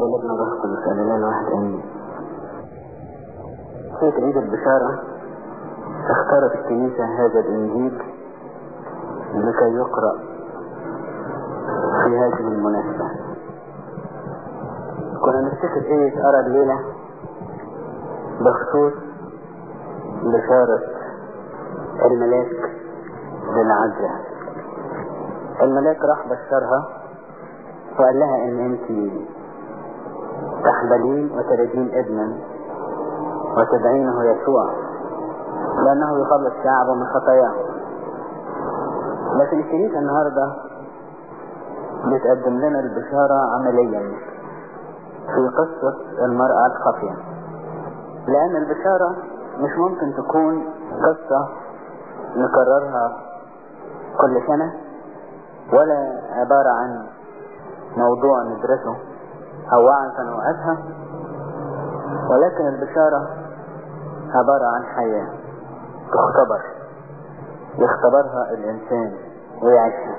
والابن الروح القدس الإله الواحد آمين. في عيد البشارة اختارت الكنيسة هذا الإنجيل لكي يقرأ في هذه المناسبة. كنا نفتكر ايه أرى الليلة بخصوص بشارة الملاك للعذراء. الملاك راح بشرها وقال لها ان انت تحبلين وتلدين ابنا وتدعينه يسوع لانه يخلص شعبه من خطاياه لكن الكنيسة النهاردة بتقدم لنا البشارة عمليا في قصة المرأة الخافية لان البشارة مش ممكن تكون قصة نكررها كل سنة ولا عبارة عن موضوع ندرسه أو وعظا أو أفهم ولكن البشارة عبارة عن حياة تختبر يختبرها الإنسان ويعيشها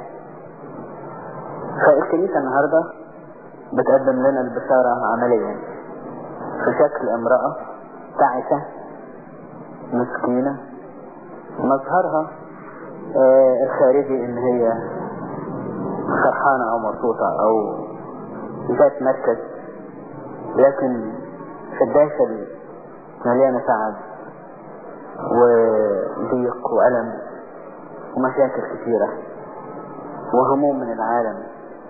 فالكنيسة النهاردة بتقدم لنا البشارة عمليا في شكل امرأة تعسة مسكينة مظهرها آه الخارجي ان هي فرحانة او مبسوطة او ذات مركز لكن في الداخل مليانة تعب وضيق وألم ومشاكل كثيرة وهموم من العالم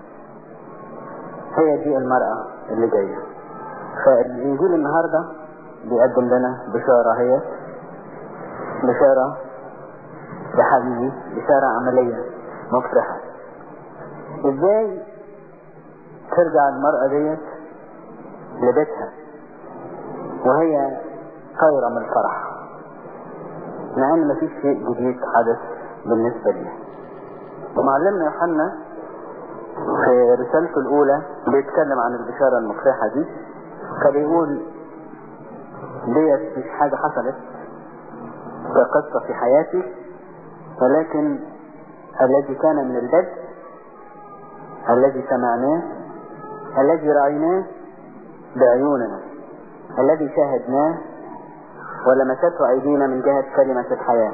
هي دي المرأة اللي جاية فالإنجيل النهاردة بيقدم لنا بشارة هي بشارة بحقيقي بشارة عملية مفرحة ازاي ترجع المرأة ديت لبيتها وهي طايرة من الفرح مع ان مفيش شيء جديد حدث بالنسبة ليها ومعلمنا يوحنا في رسالته الاولى بيتكلم عن البشارة المفرحة دي فبيقول ديت مش حاجة حصلت كقصة في حياتي ولكن الذي كان من البدء الذي سمعناه الذي رأيناه بعيوننا الذي شاهدناه ولمسته أيدينا من جهة كلمة الحياة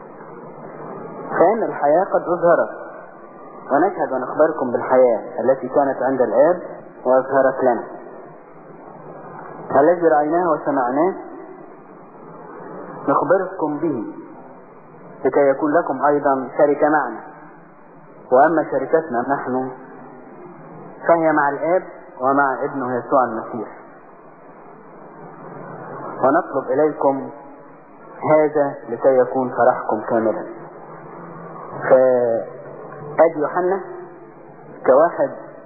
فإن الحياة قد أظهرت ونشهد ونخبركم بالحياة التي كانت عند الآب وأظهرت لنا الذي رأيناه وسمعناه نخبركم به لكي يكون لكم أيضا شركة معنا وأما شركتنا نحن فهي مع الآب ومع ابنه يسوع المسيح ونطلب إليكم هذا لكي يكون فرحكم كاملا فأدي يوحنا كواحد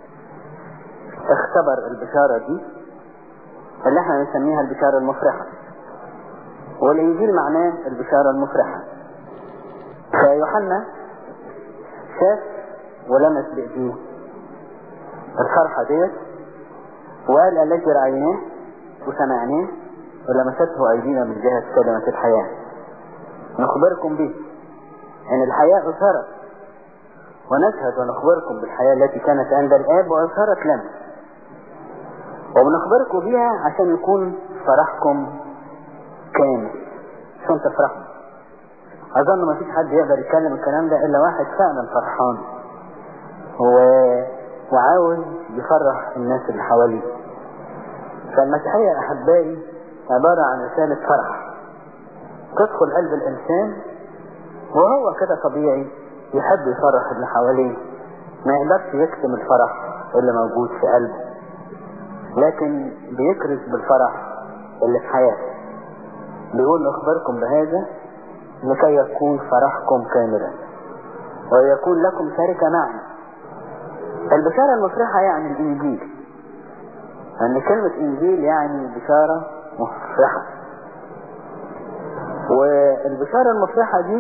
اختبر البشارة دي اللي احنا نسميها البشارة المفرحة والإنجيل معناه البشارة المفرحة فيوحنا شاف ولمس بإيديه الفرحة ديت وقال الذي رأيناه وسمعناه ولمسته أيدينا من جهة كلمة الحياة نخبركم به أن الحياة أظهرت ونشهد ونخبركم بالحياة التي كانت عند الآب وأظهرت لنا وبنخبركم بها عشان يكون فرحكم كامل عشان تفرحوا أظن ما فيش حد يقدر يتكلم الكلام ده إلا واحد فعلا فرحان هو وعاوز يفرح الناس اللي حواليه فالمسيحية أحبائي عبارة عن رسالة فرح تدخل قلب الإنسان وهو كده طبيعي يحب يفرح اللي حواليه ما يقدرش يكتم الفرح اللي موجود في قلبه لكن بيكرز بالفرح اللي في حياته بيقول نخبركم بهذا لكي يكون فرحكم كاملا ويكون لكم شركة معنا البشارة المفرحة يعني الإنجيل أن كلمة إنجيل يعني بشارة مفرحة والبشارة المفرحة دي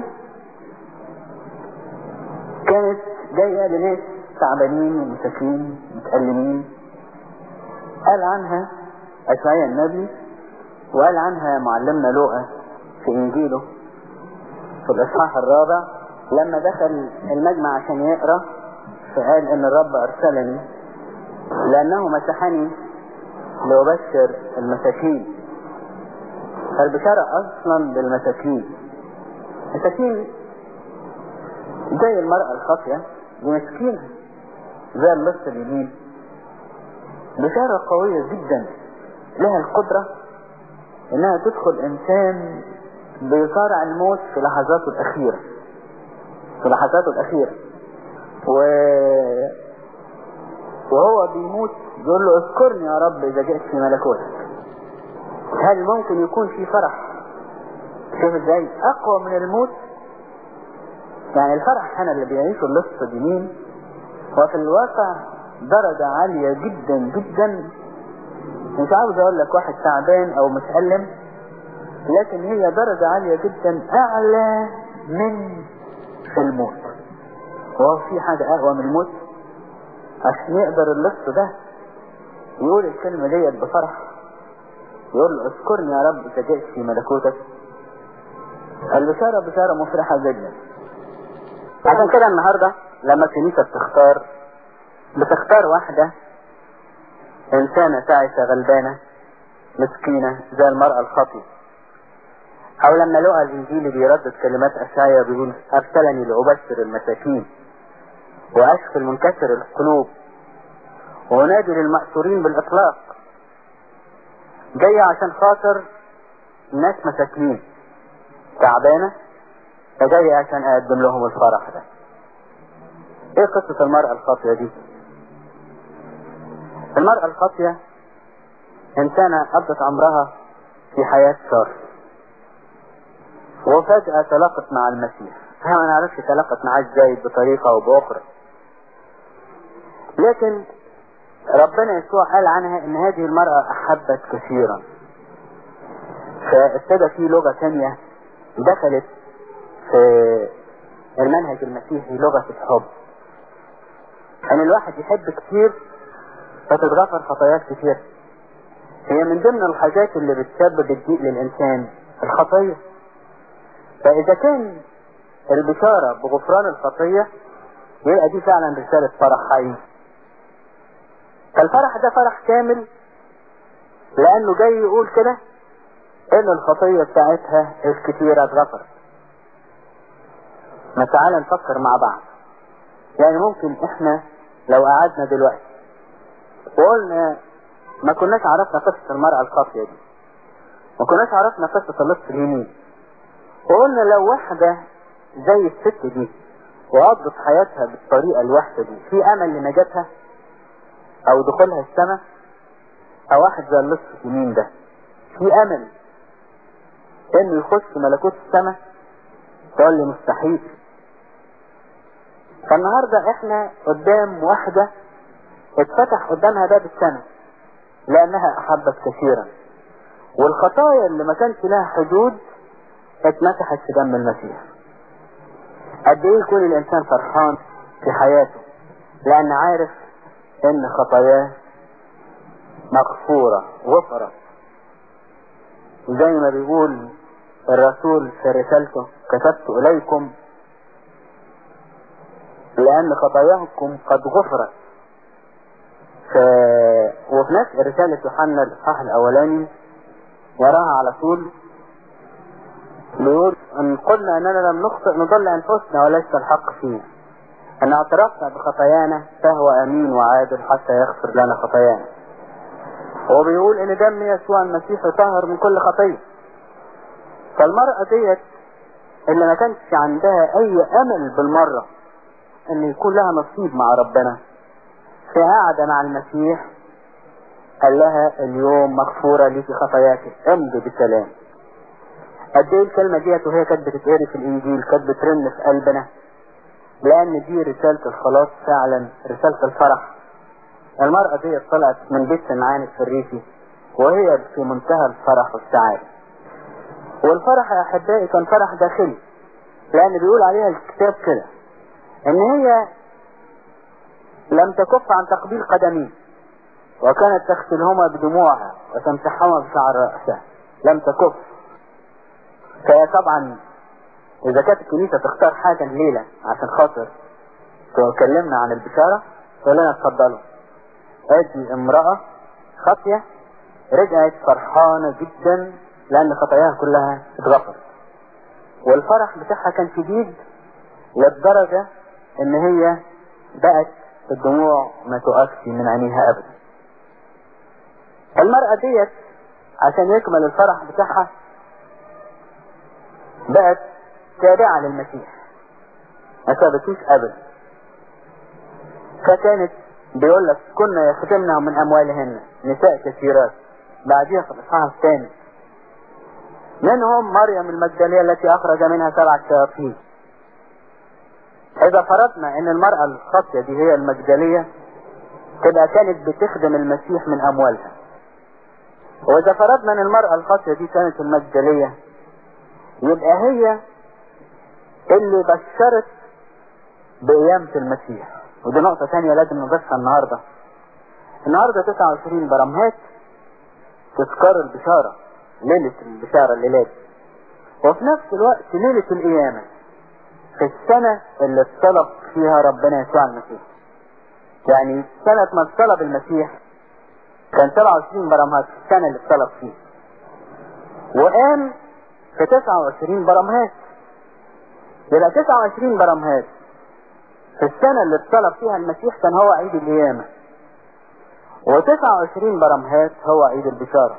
كانت جاية لناس تعبانين ومساكين متألمين قال عنها أشعياء النبي وقال عنها معلمنا لوقا في إنجيله في الإصحاح الرابع لما دخل المجمع عشان يقرأ فقال إن الرب أرسلني لأنه مسحني لأبشر المساكين البشارة أصلا بالمساكين مساكين زي المرأة الخاطية دي مسكينة زي اللص اليمين بشارة قوية جدا لها القدرة انها تدخل انسان بيصارع الموت في لحظاته الاخيرة في لحظاته الاخيرة و... وهو بيموت يقول له اذكرني يا رب اذا جئت في ملكوتك هل ممكن يكون في فرح شوف ازاي اقوى من الموت يعني الفرح هنا اللي بيعيشه اللص اليمين هو في الواقع درجة عالية جدا جدا مش عاوز اقول لك واحد تعبان او متألم لكن هي درجة عالية جدا اعلى من الموت وهو في حاجة اقوى من الموت عشان يقدر اللص ده يقول الكلمة ديت بفرح يقول له اذكرني يا رب اذا جئت في ملكوتك البشارة بشارة مفرحة جدا عشان كده النهاردة لما الكنيسة بتختار بتختار واحدة انسانة تعيسة غلبانة مسكينة زي المرأة الخاطئة او لما لقى الانجيل بيردد كلمات اشعيا بيقول ارسلني لابشر المساكين واشفي المنكسر القلوب وانادي للمأسورين بالاطلاق جاية عشان خاطر ناس مساكين تعبانة فجاية عشان اقدم لهم الفرح ده ايه قصة المرأة الخاطية دي المرأة الخاطية انسانة قضت عمرها في حياة شر وفجأة تلاقت مع المسيح احنا ما نعرفش تلاقت معاه ازاي بطريقة او باخرى لكن ربنا يسوع قال عنها ان هذه المرأة احبت كثيرا فابتدى في لغة ثانية دخلت في المنهج المسيحي لغة الحب ان الواحد يحب كتير فتتغفر خطايات كتير هي من ضمن الحاجات اللي بتسبب الضيق للانسان الخطية فاذا كان البشارة بغفران الخطية يبقى دي فعلا رسالة فرح حقيقي فالفرح ده فرح كامل لانه جاي يقول كده ان الخطية بتاعتها الكتيرة اتغفرت ما تعالى نفكر مع بعض يعني ممكن احنا لو قعدنا دلوقتي وقلنا ما كناش عرفنا قصة المرأة الخاطية دي ما كناش عرفنا قصة اللص اليمين وقلنا لو واحدة زي الست دي وقضت حياتها بالطريقة الوحشة دي في امل لنجاتها او دخولها السماء او واحد زي اللص اليمين ده في امل انه يخش ملكوت السماء تقول لي مستحيل فالنهاردة احنا قدام واحدة اتفتح قدامها باب السماء لانها احبت كثيرا والخطايا اللي ما كانش لها حدود اتمسحت في دم المسيح قد ايه يكون الانسان فرحان في حياته لان عارف ان خطاياه مغفورة غفرت زي ما بيقول الرسول في رسالته كتبت اليكم لان خطاياكم قد غفرت ف... وفي نفس رسالة يوحنا الاصحاح الاولاني وراها على طول بيقول ان قلنا اننا لم نخطئ نضل انفسنا وليس الحق فينا ان اعترفنا بخطايانا فهو امين وعادل حتى يغفر لنا خطايانا هو بيقول ان دم يسوع المسيح طهر من كل خطيه فالمرأة ديت اللي ما كانش عندها اي امل بالمرة ان يكون لها نصيب مع ربنا في قاعدة مع المسيح قال لها اليوم مغفورة ليكي خطاياك امضي بالسلام قد ايه الكلمة ديت وهي كانت بتتقري في الانجيل كانت بترن في قلبنا لان دي رسالة الخلاص فعلا رسالة الفرح المرأة دي طلعت من بيت سمعان الفريسي وهي في منتهى الفرح والسعادة والفرح يا احبائي كان فرح داخلي لان بيقول عليها الكتاب كده ان هي لم تكف عن تقبيل قدميه وكانت تغسلهما بدموعها وتمسحهما بشعر رأسها لم تكف فهي طبعا اذا كانت الكنيسة تختار حاجة الليلة عشان خاطر تكلمنا عن البشارة تقول لنا اتفضلوا ادي امرأة خاطية رجعت فرحانة جدا لأن خطاياها كلها اتغفرت والفرح بتاعها كان شديد للدرجة إن هي بقت الدموع ما تقفش من عينيها أبدا المرأة ديت عشان يكمل الفرح بتاعها بقت تابعة للمسيح ما سابتوش أبدا فكانت بيقول لك كنا يخدمنا من أموالهن نساء كثيرات بعديها في الإصحاح الثاني منهم مريم المجدلية التي أخرج منها سبع شياطين إذا فرضنا إن المرأة الخاطية دي هي المجدلية تبقى كانت بتخدم المسيح من أموالها وإذا فرضنا إن المرأة الخاطية دي كانت المجدلية يبقى هي اللي بشرت بقيامة المسيح ودي نقطة ثانية لازم نضيفها النهاردة النهاردة 29 برمهات تذكار البشارة ليلة البشارة الليلات وفي نفس الوقت ليلة القيامة في السنة اللي اتصلب فيها ربنا يسوع المسيح يعني سنة ما اتصلب المسيح كان 27 برمهات في السنة اللي اتصلب فيها وقام في 29 برمهات يبقى 29 برمهات في السنة اللي اتصلب فيها المسيح كان هو عيد القيامة و29 برمهات هو عيد البشارة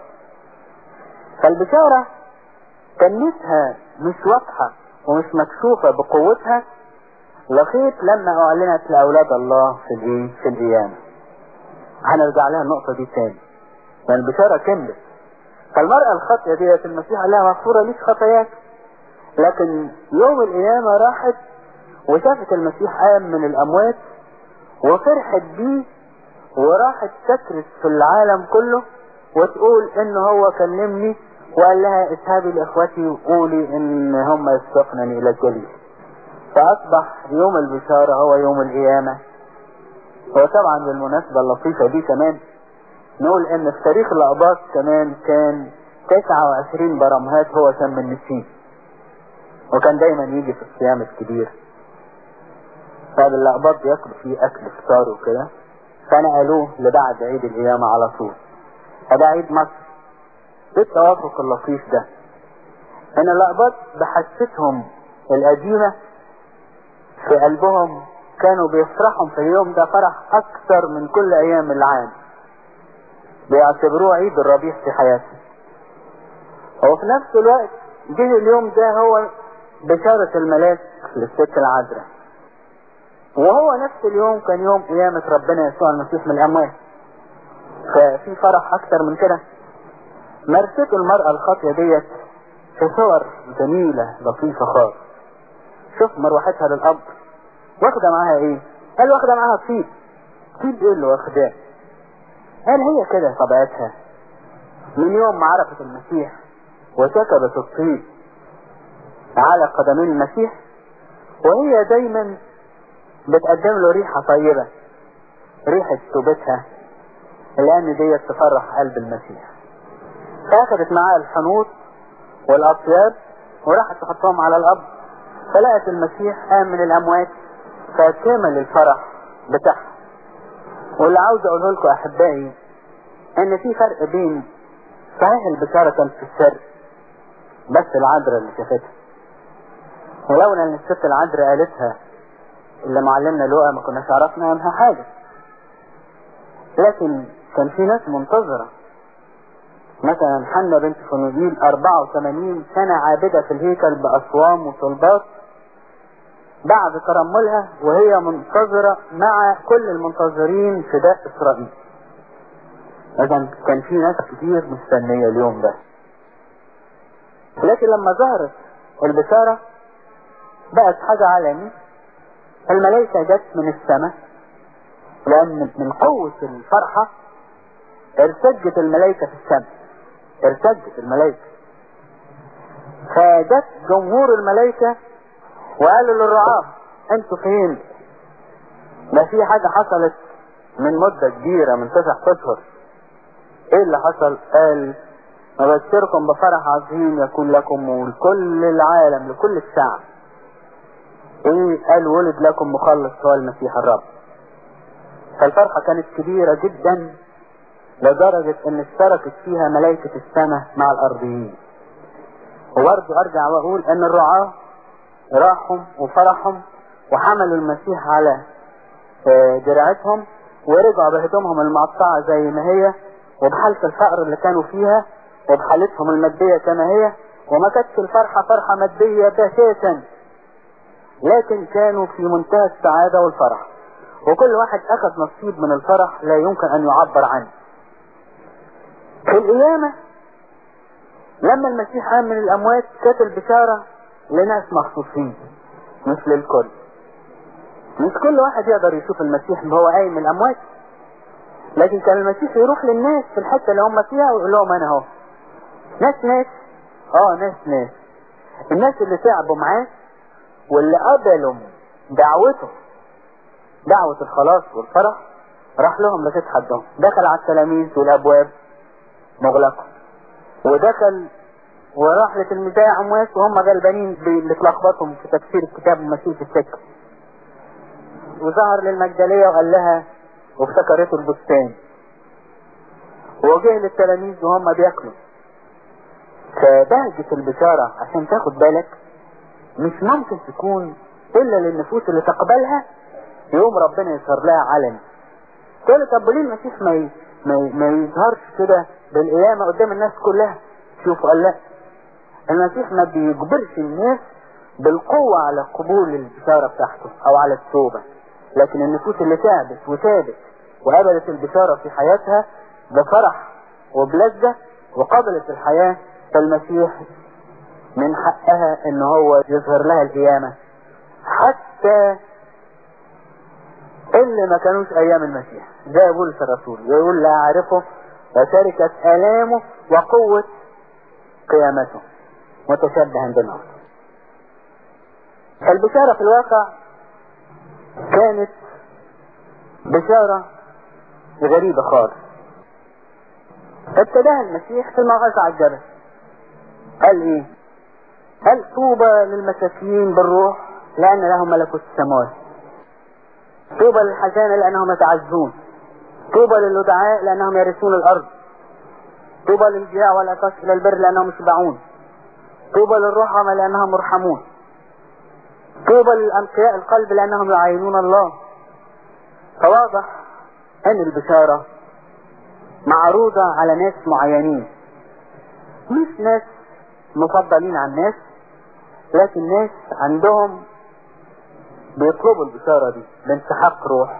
فالبشارة كنيتها مش واضحة ومش مكشوفة بقوتها لغاية لما أعلنت لأولاد الله في الإيه؟ في القيامة. هنرجع لها النقطة دي تاني. لأن البشارة كملت. فالمرأة الخاطئة ديت المسيح قال لها مغفورة ليش خطاياك. لكن يوم القيامة راحت وشافت المسيح قام من الأموات وفرحت بيه وراحت تكرس في العالم كله وتقول إن هو كلمني وقال لها اذهبي لاخوتي وقولي ان هم يسبقنني الى الجليل فاصبح يوم البشارة هو يوم القيامة وطبعا بالمناسبة اللطيفة دي كمان نقول ان في تاريخ الاقباط كمان كان 29 برمهات هو شم النسيم وكان دايما يجي في الصيام الكبير فالاقباط بياكلوا فيه اكل فطار وكده فنقلوه لبعد عيد القيامة على طول فده عيد مصر بالتوافق اللطيف ده ان الاقباط بحستهم القديمة في قلبهم كانوا بيفرحوا في اليوم ده فرح اكثر من كل ايام العام بيعتبروه عيد الربيع في حياتهم وفي نفس الوقت جه اليوم ده هو بشارة الملاك للست العذراء وهو نفس اليوم كان يوم قيامة ربنا يسوع المسيح من الأموات ففي فرح أكثر من كده مرسته المرأة الخاطية ديت في صور جميلة لطيفة خالص شوف مروحتها للأب واخدة معاها ايه قال واخدة معاها طيب طيب ايه اللي واخداه قال هي كده طبيعتها من يوم ما عرفت المسيح وكتبت الطيب على قدمين المسيح وهي دايما بتقدم له ريحة طيبة ريحة توبتها لأن ديت تفرح قلب المسيح فأخذت معاها الحنوط والأطياب وراحت تحطهم على الأب فلقت المسيح قام من الأموات فكمل الفرح بتاعها واللي عاوز أقوله لكم أحبائي إن في فرق بين صحيح البشارة كانت في السر بس العذراء اللي شافتها ولولا إن الست العذراء قالتها اللي معلمنا لقى ما كناش عرفنا عنها حاجة لكن كان في ناس منتظرة مثلا حنة بنت فنوئيل 84 سنة عابدة في الهيكل بأصوام وصلبات بعد ترملها وهي منتظرة مع كل المنتظرين فداء إسرائيل إذا كان في ناس كتير مستنية اليوم ده لكن لما ظهرت البشارة بقت حاجة عالمي الملائكة جت من السماء لأن من قوة الفرحة ارتجت الملائكة في السماء ارتجت الملائكة فجت جمهور الملائكة وقالوا للرعاة انتوا فين ده في حاجة حصلت من مدة كبيرة من تسع اشهر ايه اللي حصل قال نبشركم بفرح عظيم يكون لكم ولكل العالم لكل الشعب ايه قال ولد لكم مخلص هو المسيح الرب فالفرحة كانت كبيرة جدا لدرجة ان اشتركت فيها ملائكة السماء مع الارضيين وبرضه ارجع واقول ان الرعاة راحوا وفرحهم وحملوا المسيح على دراعتهم ورجعوا بهدومهم المقطعة زي ما هي وبحالة الفقر اللي كانوا فيها وبحالتهم المادية كما هي وما كانتش الفرحة فرحة مادية بتاتا لكن كانوا في منتهى السعادة والفرح وكل واحد اخذ نصيب من الفرح لا يمكن ان يعبر عنه في القيامة لما المسيح قام من الاموات كانت البشارة لناس مخصوصين مش للكل مش كل واحد يقدر يشوف المسيح وهو قايم من الاموات لكن كان المسيح يروح للناس في الحته اللي هم فيها ويقول لهم انا اهو ناس ناس اه ناس ناس الناس اللي تعبوا معاه واللي قبلوا دعوته دعوة الخلاص والفرح راح لهم لغاية حدهم دخل على التلاميذ والابواب مغلقة ودخل وراح لتلميذي عمواس وهم غلبانين اللي اتلخبطهم في تفسير الكتاب وماشيين في السكة وظهر للمجدلية وقال لها وافتكرته البستان وجه للتلاميذ وهم بياكلوا فبهجة البشارة عشان تاخد بالك مش ممكن تكون الا للنفوس اللي تقبلها يوم ربنا يظهر لها علني تقول طب ليه المسيح ما ي... ما, ي... ما يظهرش كده بالقيامة قدام الناس كلها شوفوا قال لا المسيح ما بيجبرش الناس بالقوة على قبول البشارة بتاعته او على التوبة لكن النفوس اللي تعبت وتابت وقبلت البشارة في حياتها بفرح وبلذة وقبلت الحياة فالمسيح من حقها ان هو يظهر لها القيامة حتى اللي ما كانوش ايام المسيح زي بولس الرسول يقول لا اعرفه وشركة الامه وقوة قيامته متشبها بالموت البشارة في الواقع كانت بشارة غريبة خالص ابتداها المسيح في المغازة على الجبل قال ايه قال طوبى للمساكين بالروح لان لهم ملكوت السماوات طوبى للحزانة لانهم يتعزون طوبى للودعاء لانهم يرثون الارض طوبى للجياع والعطاش الى البر لانهم يشبعون طوبى للرحمة لانهم مرحمون طوبى للانقياء القلب لانهم يعاينون الله فواضح ان البشارة معروضة على ناس معينين مش ناس مفضلين عن ناس لكن ناس عندهم بيطلبوا البشارة دي بانسحاق روح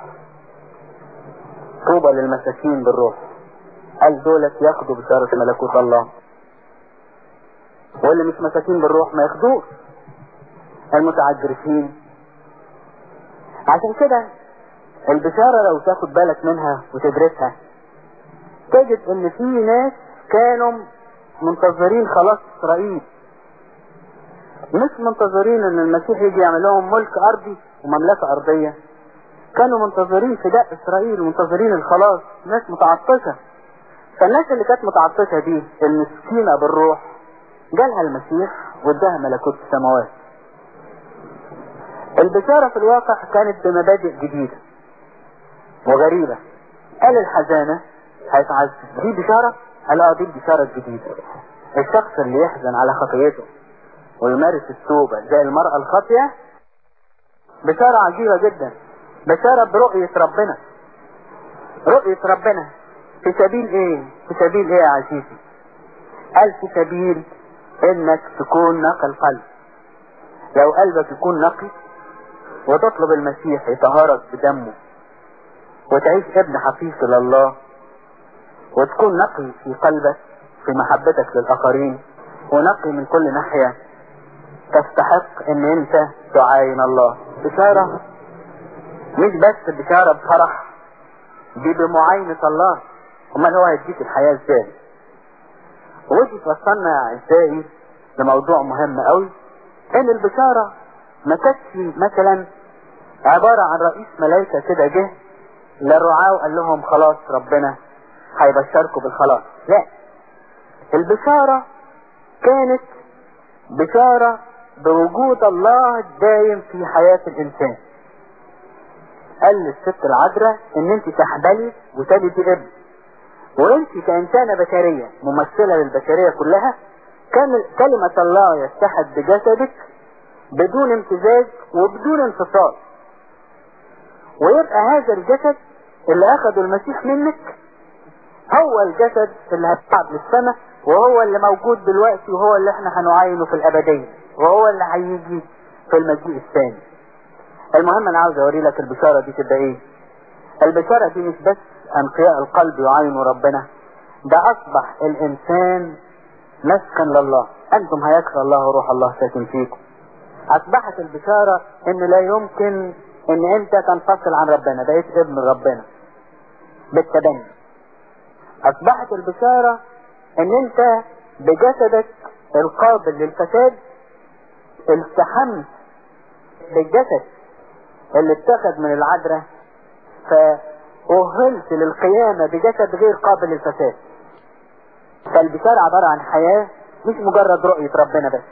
طوبى للمساكين بالروح قال دولت ياخدوا بشارة ملكوت الله واللي مش مساكين بالروح ما ياخدوش المتعجرفين عشان كده البشارة لو تاخد بالك منها وتدرسها تجد ان في ناس كانوا منتظرين خلاص اسرائيل مش منتظرين ان المسيح يجي يعمل لهم ملك ارضي ومملكة ارضية كانوا منتظرين فداء اسرائيل ومنتظرين الخلاص ناس متعطشة فالناس اللي كانت متعطشة دي المسكينة بالروح جالها المسيح واداها ملكوت السماوات البشارة في الواقع كانت بمبادئ جديدة وغريبة قال الحزانة هيتعذب دي بشارة قال اه دي البشارة الجديدة الشخص اللي يحزن على خطيته ويمارس التوبة زي المرأة الخاطية بشارة عجيبة جدا بشارة برؤية ربنا رؤية ربنا في سبيل ايه في سبيل ايه يا عزيزي قال في سبيل انك تكون نقي القلب لو قلبك يكون نقي وتطلب المسيح يطهرك بدمه وتعيش ابن حفيظ لله وتكون نقي في قلبك في محبتك للآخرين ونقي من كل ناحية تستحق ان انت تعاين الله بشارة مش بس بشارة بفرح دي بمعاينة الله امال هو هيديك الحياة ازاي ودي توصلنا يا اعزائي لموضوع مهم قوي ان البشارة ما كانتش مثلا عبارة عن رئيس ملايكة كده جه للرعاة وقال لهم خلاص ربنا هيبشركم بالخلاص لا البشارة كانت بشارة بوجود الله الدايم في حياة الانسان قال للست العذراء ان انت تحبلي وتلدي ابن وانت كإنسانة بشرية ممثلة للبشرية كلها كان كلمة الله يتحد بجسدك بدون امتزاج وبدون انفصال ويبقى هذا الجسد اللي اخده المسيح منك هو الجسد اللي هيصعد للسماء وهو اللي موجود دلوقتي وهو اللي احنا هنعاينه في الابدية وهو اللي هيجي في المجيء الثاني المهم انا عاوز اوري لك البشارة دي تبقى ايه البشارة دي مش بس انقياء القلب يعاينوا ربنا ده اصبح الانسان مسكن لله انتم هيكفى الله وروح الله ساكن فيكم اصبحت البشارة ان لا يمكن ان انت تنفصل عن ربنا بقيت ابن ربنا بالتبني اصبحت البشارة ان انت بجسدك القابل للفساد التحمت بالجسد اللي اتخذ من العذراء فأهلت للقيامة بجسد غير قابل للفساد فالبشارة عبارة عن حياة مش مجرد رؤية ربنا بس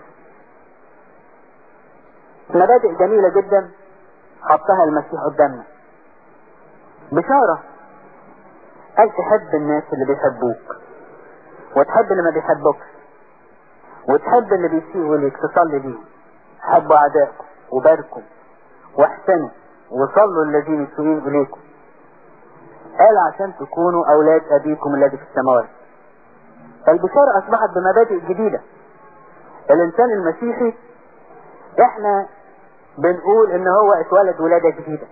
مبادئ جميلة جدا حطها المسيح قدامنا بشارة قال تحب الناس اللي بيحبوك وتحب اللي ما بيحبوكش وتحب اللي بيسيئوا ليك تصلي ليهم حبوا اعدائكم وباركوا واحسنوا وصلوا الذين يسيئون اليكم قال عشان تكونوا اولاد ابيكم الذي في السماوات البشارة اصبحت بمبادئ جديدة الانسان المسيحي احنا بنقول ان هو اتولد ولادة جديدة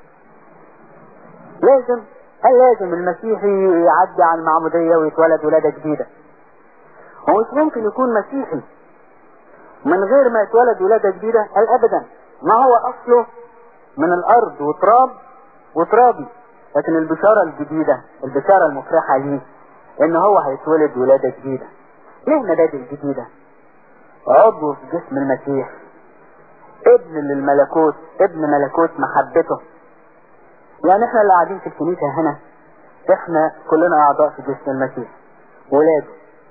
لازم هل لازم المسيحي يعدي على المعمودية ويتولد ولادة جديدة هو مش ممكن يكون مسيحي من غير ما يتولد ولادة جديدة قال ابدا ما هو اصله من الارض وتراب وترابي لكن البشارة الجديدة البشارة المفرحة ليه ان هو هيتولد ولادة جديدة ليه مبادئ جديدة عضو في جسم المسيح ابن للملكوت ابن ملكوت محبته يعني احنا اللي قاعدين في الكنيسة هنا احنا كلنا اعضاء في جسم المسيح ولاده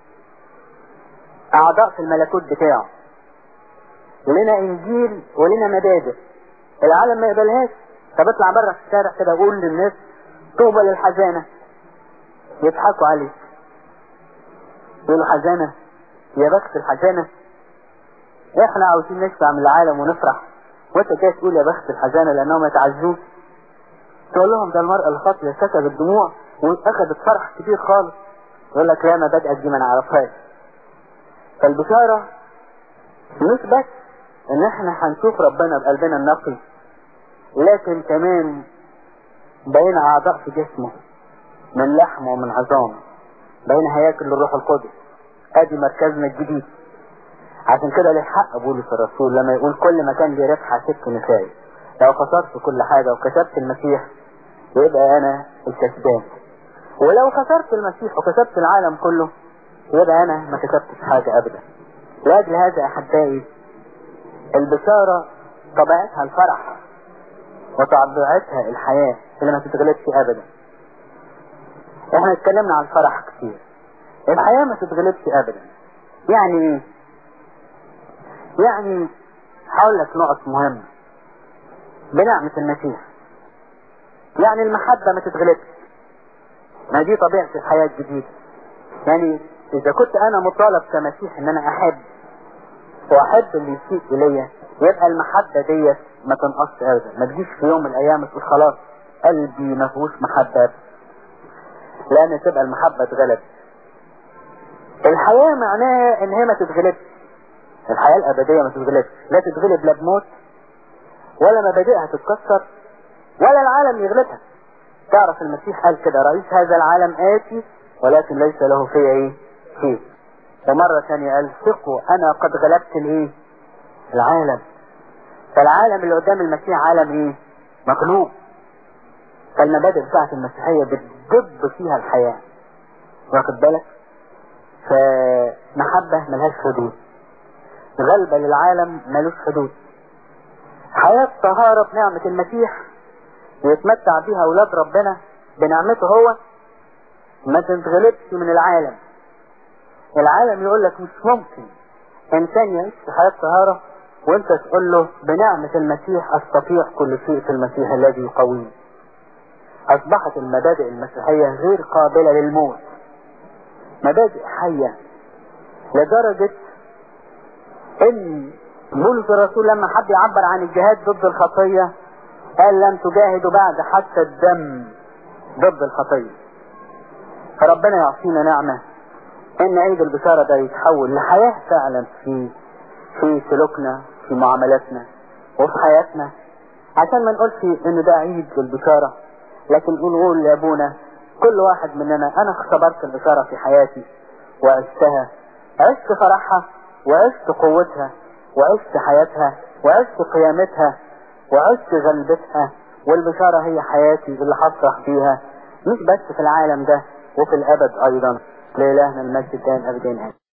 اعضاء في الملكوت بتاعه ولنا انجيل ولنا مبادئ العالم ما يقبلهاش طب اطلع بره في الشارع كده قول للناس طوبى للحزانة يضحكوا عليك يقولوا حزانة يا بخت الحزانة احنا عاوزين نشفع من العالم ونفرح وانت جاي تقول يا بخت الحزانة لانهم يتعزوك تقول لهم ده المرأة الخاطية سكبت الدموع واخدت فرح كبير خالص يقول لك لا مبادئك دي ما نعرفهاش فالبشارة مش بس ان احنا هنشوف ربنا بقلبنا النقي لكن كمان بين اعضاء في جسمه من لحم ومن عظام بين هياكل الروح القدس ادي مركزنا الجديد عشان كده ليه حق بولس الرسول لما يقول كل ما كان لي ربح سبت نسائي لو خسرت كل حاجة وكسبت المسيح يبقى انا الكسبان ولو خسرت المسيح وكسبت العالم كله يبقى انا ما كسبتش حاجة ابدا لاجل هذا احبائي البشارة طبيعتها الفرح وطبيعتها الحياة اللي ما تتغلبش ابدا احنا اتكلمنا عن الفرح كتير الحياة ما تتغلبش ابدا يعني ايه يعني هقول لك نقط مهمة بنعمة المسيح يعني المحبة ما تتغلبش ما دي طبيعة الحياة الجديدة يعني اذا كنت انا مطالب كمسيح ان انا احب واحب اللي يسيء الي يبقى المحبة ديت ما تنقصش ابدا ما تجيش في يوم من الايام تقول خلاص قلبي ما فيهوش محبة لان تبقى المحبة اتغلبت الحياة معناها ان هي ما تتغلبش الحياة الابدية ما تتغلبش لا تتغلب لا بموت ولا مبادئها تتكسر ولا العالم يغلبها تعرف المسيح قال كده رئيس هذا العالم آتي ولكن ليس له فيا ايه شيء ومرة ثانية قال ثقوا انا قد غلبت الايه العالم فالعالم اللي قدام المسيح عالم ايه مغلوب فالمبادئ بتاعت المسيحية بتدب فيها الحياة واخد بالك فمحبة ملهاش حدود غلبة للعالم ملوش حدود حياة طهارة بنعمة المسيح ويتمتع بها أولاد ربنا بنعمته هو ما تتغلبش من العالم العالم يقول لك مش ممكن انسان يعيش في حياة طهارة وانت تقول له بنعمة المسيح استطيع كل شيء في المسيح الذي يقويني اصبحت المبادئ المسيحية غير قابلة للموت مبادئ حية لدرجة ان بولس الرسول لما حب يعبر عن الجهاد ضد الخطية قال لن تجاهدوا بعد حتى الدم ضد الخطية فربنا يعطينا نعمة ان عيد البشارة ده يتحول لحياة فعلا في في سلوكنا في معاملاتنا وفي حياتنا عشان ما نقولش ان ده عيد البشارة لكن نقول لابونا كل واحد مننا انا اختبرت البشارة في حياتي وعشتها عشت فرحها وعشت قوتها وعشت حياتها وعشت قيامتها وعشت غلبتها والبشارة هي حياتي اللي هفرح فيها مش بس في العالم ده وفي الابد ايضا لإلهنا المجد الدائم ابدين